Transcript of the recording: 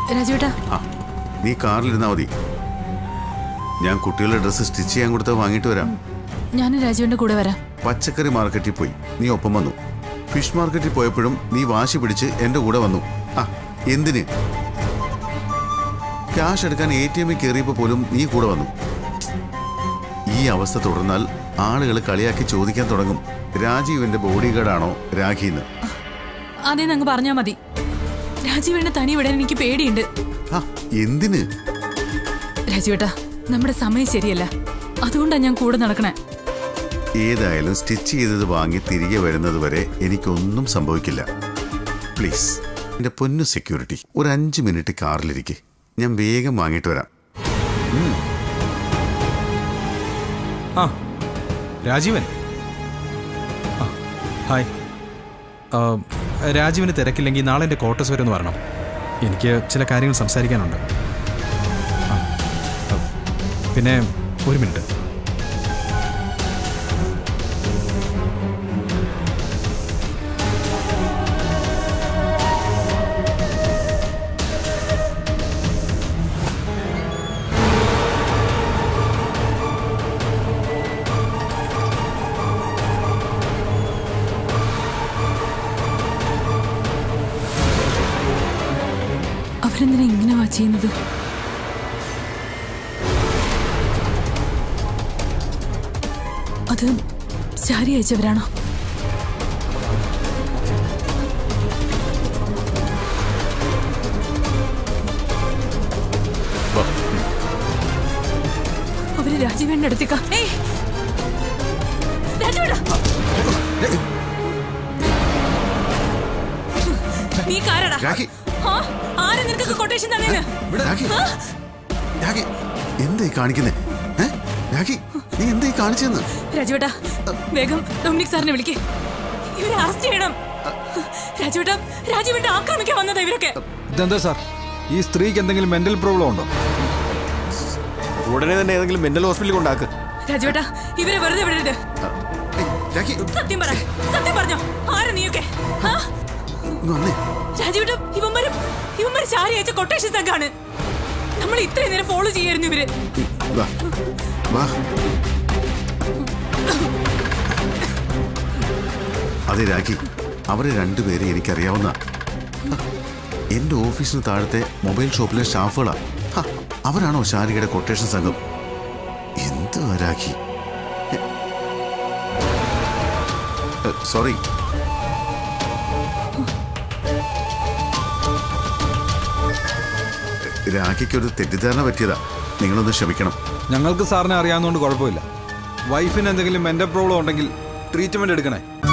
രാജുവേട്ടാ ആ നീ കാറിലിരുന്നാ മതി ഞാൻ കുട്ടികളുടെ ഡ്രസ്സ് സ്റ്റിച്ച് ചെയ്യാൻ കൊടുത്ത് വാങ്ങിയിട്ട് വരാം ഞാൻ രാജുവിന്റെ കൂടെ വരാം പച്ചക്കറി മാർക്കറ്റിൽ പോയി നീ ഒപ്പം വന്നു ഫിഷ് മാർക്കറ്റിൽ പോയപ്പോഴും നീ വാശി പിടിച്ച് എൻ്റെ കൂടെ വന്നു ആ എന്തിന് ക്യാഷ് എടുക്കാൻ എ ടി എമ്മിൽ കയറിയപ്പോൾ പോലും നീ കൂടെ വന്നു ഈ അവസ്ഥ തുടർന്നാൽ ആളുകൾ കളിയാക്കി ചോദിക്കാൻ തുടങ്ങും രാജീവിന്റെ ബോഡി ഗാർഡാണോ രാഖിന്ന് അതേ അങ്ങ് പറഞ്ഞാ മതി രാജീവേണ്ണ തനി വിടാൻ എനിക്ക് പേടിയുണ്ട് ആ എന്തിന് രാജുവേട്ടാ നമ്മുടെ സമയം ശരിയല്ല അതുകൊണ്ടാ ഞാൻ കൂടെ നടക്കണേ ഏതായാലും സ്റ്റിച്ച് ചെയ്തത് വാങ്ങി തിരികെ വരുന്നത് വരെ എനിക്കൊന്നും സംഭവിക്കില്ല പ്ലീസ് എൻ്റെ പൊന്നു സെക്യൂരിറ്റി ഒരു അഞ്ച് മിനിറ്റ് കാറിലിരിക്കെ ഞാൻ വേഗം വാങ്ങിയിട്ട് വരാം ആ രാജീവൻ ആ, ഹായ് ആ, രാജീവിന് തിരക്കില്ലെങ്കിൽ നാളെ എൻ്റെ ക്വാർട്ടേഴ്സ് വരെ ഒന്ന് വരണം എനിക്ക് ചില കാര്യങ്ങൾ സംസാരിക്കാനുണ്ട് ആ, ആ, പിന്നെ ഒരു മിനിറ്റ് അവരെന്തിനാ ഇങ്ങനെ വാച്ച് ചെയ്യുന്നത് അത് ശാരി അയച്ചവരാണോ അവര് രാജീവേണ്ട അടുത്തേക്കാ ഏയ്! രാജുവേട്ടാ! നീ കാരടാ രാഖി ആ? ആരാ നിനക്കൊക്കെ കൊട്ടേഷൻ തന്നേന്ന് രാഖി രാഖി എന്തായി കാണിക്കുന്നേ ഏ? രാഖി നീ എന്തായി കാണിച്ചെന്ന് രാജുവേട്ടാ വേഗം ഡൊമിനിക് സാറിനെ വിളിക്കേ ഇവരെ അറസ്റ്റ് ചെയ്യണം രാജുവേട്ടാ രാജുവേട്ട ആക്രമിക്കാൻ വന്നതാ ഇവരൊക്കെ ഇതെന്താ സാർ ഈ സ്ത്രീക്ക് എന്തെങ്കിലും മെന്റൽ പ്രോബ്ലം ഉണ്ടോ ഉടനെ തന്നെ ഏതെങ്കിലും മെന്റൽ ഹോസ്പിറ്റലിൽ കൊണ്ടാക്ക് രാജുവേട്ടാ ഇവരെ വെറുതെ വിടരുത് ഏയ്, രാഖി സത്യം പറ സത്യം പറഞ്ഞോ ആരാ നീയൊക്കെ ആ? ഇങ്ങ് വന്നേ രാജുവേട്ടാ ഇവന്മാരും ഇവന്മാര് ചാരി അയച്ച കൊട്ടേഷൻ സംഘാണ് നമ്മൾ ഇത്രയും നേരം ഫോളോ ചെയ്യായിരുന്നു ഇവര് ഉം, വാ വാ അതെ രാഖി അവരെ രണ്ടുപേരെ എനിക്കറിയാവുന്ന എന്റെ ഓഫീസിന് താഴത്തെ മൊബൈൽ ഷോപ്പിലെ സ്റ്റാഫുകളാ ഹ, അവരാണോ ശാരികയുടെ കൊട്ടേഷൻ സംഘം എന്തുവാ രാഖി സോറി രാഖിക്കൊരു തെറ്റിദ്ധാരണ പറ്റിയതാ നിങ്ങളൊന്ന് ക്ഷമിക്കണം ഞങ്ങൾക്ക് സാറിനെ അറിയാവുന്നതുകൊണ്ട് കുഴപ്പമില്ല വൈഫിന് എന്തെങ്കിലും മെന്റൽ പ്രോബ്ലം ഉണ്ടെങ്കിൽ ട്രീറ്റ്മെന്റ് എടുക്കണേ